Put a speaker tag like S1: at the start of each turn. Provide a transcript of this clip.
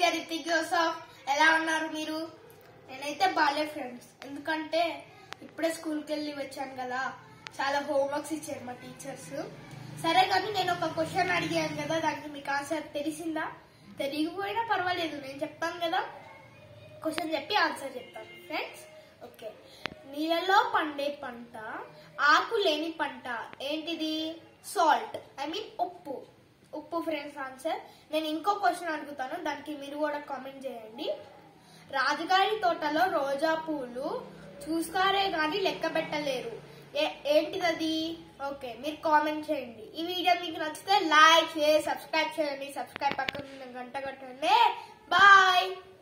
S1: here Hrithik Joseph ఎలా ఉన్నారు మీరు నేనైతే బాలే ఫ్రెండ్స్ ఎందుకంటే ఇప్పుడే స్కూల్కి వెళ్ళి వచ్చాను కదా చాలా హోంవర్క్స్ ఇచ్చారు మా టీచర్స్ సరే కానీ నేను ఒక క్వశ్చన్ అడిగాను కదా దానికి మీకు ఆన్సర్ తెలిసిందా తెలియకపోయినా పర్వాలేదు నేను చెప్తాను కదా క్వశ్చన్ చెప్పి ఆన్సర్ చెప్తాను ఫ్రెండ్స్ ఓకే నీళ్ళలో పండే పంట ఆకు లేని పంట ఏంటిది సాల్ట్ ఐ మీన్ ఉప్పు ఉప్పు ఫ్రెండ్స్ ఆన్సర్ నేను ఇంకో క్వశ్చన్ అడుగుతాను దానికి మీరు కూడా కామెంట్ చేయండి రాజుగారి తోటలో రోజా పూలు చూస్తారే కానీ లెక్క పెట్టలేరు ఏ- ఏంటిదది ఓకే మీరు కామెంట్ చేయండి ఈ వీడియో మీకు నచ్చితే లైక్ షేర్ సబ్స్క్రైబ్ చేయండి సబ్స్క్రైబ్ పక్కన ఉన్న గంట కొట్టండి బాయ్